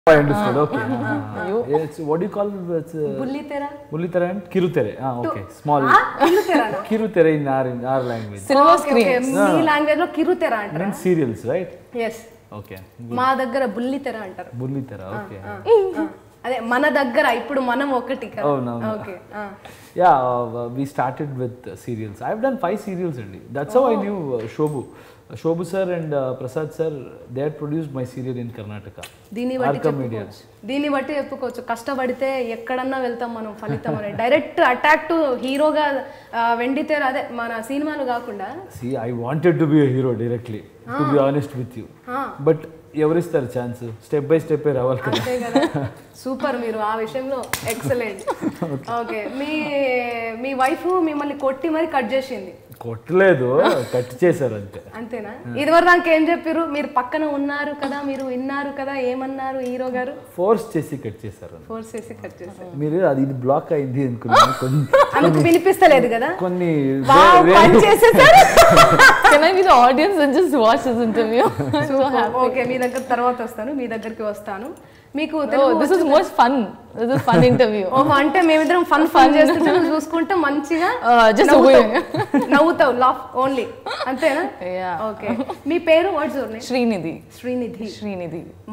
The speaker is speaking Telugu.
I understood. Okay. Uh, it's what do you call it's uh, బుల్లితెర Mullitara and Kirutere. Ah, okay. Small. కిరుతెరనా Kirutere in our in our language. Silver okay, okay. మీ లాంగ్వేజ్ లో కిరుతెర అంటారు And serials, right? Yes Okay. మా దగ్గర బుల్లితెర అంటారు Bullitara. Okay. ఆ, ఆ. అదే మన దగ్గర ఇప్పుడు మనం ఒకటి కదా అవునవును. ఓకే ఆ. Yeah, uh, we started with uh, serials. I've done five serials only. That's how I knew uh, Shobu. Uh, Shobu sir and uh, Prasad sir, they had produced my serial in Karnataka. దీన్ని బట్టి Arkham Media. చెప్పుకోవచ్చు దీన్ని బట్టి చెప్పుకోవచ్చు కష్టపడితే ఎక్కడన్నా వెళ్తాం మనం ఫలితం అని డైరెక్ట్ అటాక్ టు హీరోగా వెండితేర అదే మన సినిమాలు కాకుండా See, I wanted to be a hero directly, to be honest with you. But ఎవరిస్తారు ఛాన్స్ స్టెప్ బై స్టెప్ రావాలి కదా అంతే కదా సూపర్ మీరు ఆ విషయంలో ఎక్సలెంట్ ఓకే మీ మీ వైఫ్ మిమ్మల్ని కొట్టి మరి కట్ చేసింది కొట్టలేదు కట్ చేశారు అంతే అంతేనా ఇదివరకు నాకు ఏం చెప్పారు మీరు పక్కన ఉన్నారు కదా మీరు విన్నారు కదా ఏమన్నారు హీరో గారు ఫోర్స్ చేసి కట్ చేశారు ఫోర్స్ చేసి కట్ చేశారు మీరు అది ఇది బ్లాక్ అయింది అనుకున్నాను కొన్ని అందుకు వినిపిస్తలేదు కదా కొన్ని వావ్, వే- పని వేరే- చేసేసారు can I be the audience and just watch this interview okay మీ దగ్గర తర్వాత వస్తాను మీ దగ్గరికి వస్తాను మీకు ఓ Telugu this is most fun this is fun interview ఓహో అంటే మేమిద్దరం ఫన్ ఫన్ చేస్తుంటే నువ్వు చూసుకుంటే మంచిగా Uh, just నవ్వుతావు. away. నవ్వుతావు లాఫ్ ఓన్లీ అంతేనా Yeah. ఓకే మీ పేరు what's your name Srinidhi Srinidhi Srinidhi